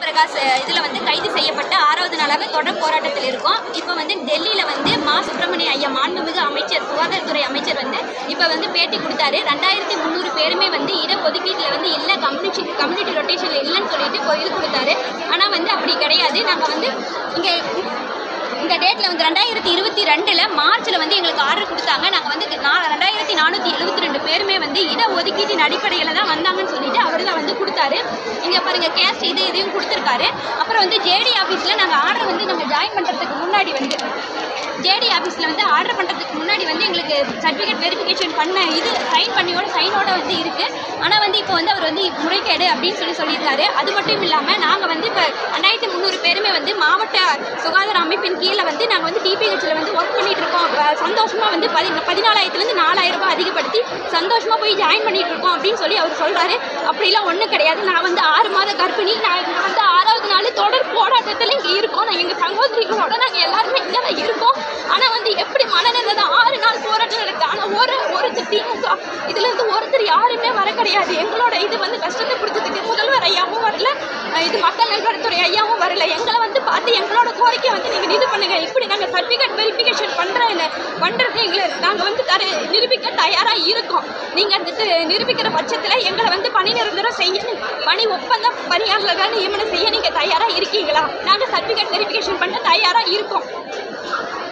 பிரகாஷ் இதில் வந்து கைது செய்யப்பட்ட ஆறாவது நாளாக தொடர் போராட்டத்தில் இருக்கோம் இப்போ வந்து டெல்லியில் வந்து மா சுப்பிரமணிய ஐயா மாண்புமிகு அமைச்சர் சுகாதாரத்துறை அமைச்சர் வந்து இப்போ வந்து பேட்டி கொடுத்தாரு ரெண்டாயிரத்தி முந்நூறு பேருமே வந்து இடஒதுக்கீட்டில் வந்து இல்லை கம்யூனிட்டி கம்யூனிட்டி ரொட்டேஷனில் இல்லைன்னு சொல்லிட்டு இப்போ இது கொடுத்தாரு ஆனால் வந்து அப்படி கிடையாது நாங்கள் வந்து இங்கே இந்த டேட்டில் வந்து ரெண்டாயிரத்தி இருபத்தி ரெண்டில் மார்ச்சில் வந்து எங்களுக்கு ஆர்டர் கொடுத்தாங்க நாங்கள் வந்து நான் ரெண்டாயிரத்தி நானூற்றி எழுபத்தி ரெண்டு பேருமே வந்து இட ஒதுக்கீட்டின் அடிப்படையில் தான் வந்தாங்கன்னு சொல்லிட்டு அவர் தான் வந்து கொடுத்தாரு இங்கே பாருங்க கேஸ்ட் இது இதையும் கொடுத்துருக்காரு அப்புறம் வந்து ஜேடி ஆஃபீஸில் நாங்கள் ஆர்டர் வந்து நாங்கள் ஜாயின் பண்ணுறதுக்கு முன்னாடி வந்து ஜேடி ஆஃபீஸில் வந்து ஆர்டர் பண்ணுறதுக்கு முன்னாடி வந்து எங்களுக்கு சர்டிஃபிகேட் வெரிஃபிகேஷன் பண்ண இது சைன் பண்ணியோட சைனோட வந்து இருக்குது ஆனால் வந்து இப்போ வந்து அவர் வந்து முறைகேடு அப்படின்னு சொல்லி சொல்லியிருக்காரு அது மட்டும் இல்லாமல் நாங்கள் வந்து இப்போ ரெண்டாயிரத்தி முந்நூறு பேருமே வந்து மாவட்ட சுகாதார அமைப்பின் கீழே வந்து நாங்கள் வந்து டிபிஹெச்சில் வந்து ஒர்க் பண்ணிட்டு இருக்கோம் வ- சந்தோஷமா வந்து பதி பதினாலாயிரத்துலேருந்து நாலாயிரம் ரூபாய் அதிகப்படுத்தி சந்தோஷமா போய் ஜாயின் பண்ணிட்டு இருக்கோம் அப்படின்னு சொல்லி அவர் சொல்றாரு அப்படிலாம் ஒன்றும் கிடையாது நான் வந்து ஆறு மாத கர்ப்பிணி நான் நான் வந்து ஆறாவது நாள் தொடர் போராட்டத்தில் இங்கே இருக்கோம் நான் எங்கள் சகோதரிகளோட நாங்கள் எல்லாருமே இங்கே தான் இருக்கோம் ஆனால் வந்து எப்படி மனநிலை தான் ஆறு நாள் போராட்டம் நடக்குது ஆனால் ஒரு ஒருத்தர் திமுக இதுல இருந்து ஒருத்தர் யாருமே வர கிடையாது எங்களோட இது வந்து கஷ்டத்தை பிடிச்சதுக்கு முதல்வர் ஐயாவும் வரல அஹ் இது மக்கள் நல்வாழ்வுத்துறை ஐயாவும் வரல எங்களை வந்து பார்த்து எங்களோட கோரிக்கை வந்து நீங்கள் இது பண்ணுங்க இப்படி நாங்கள் சர்டிஃபிகேட் வெரிஃபிகேஷன் பண்ணுறேன் பண்ணுறது எங்களை நாங்கள் வந்து தர நிரூபிக்க தயாராக இருக்கோம் நீங்கள் வந்துட்டு நிரூபிக்கிற பட்சத்தில் எங்களை வந்து பணி நிரந்தரம் செய்ய பணி ஒப்பந்த பணியாளர்கள் நியமனம் செய்ய நீங்கள் தயாராக இருக்கீங்களா நாங்கள் சர்டிஃபிகேட் வெரிஃபிகேஷன் பண்ண தயாராக இருக்கோம்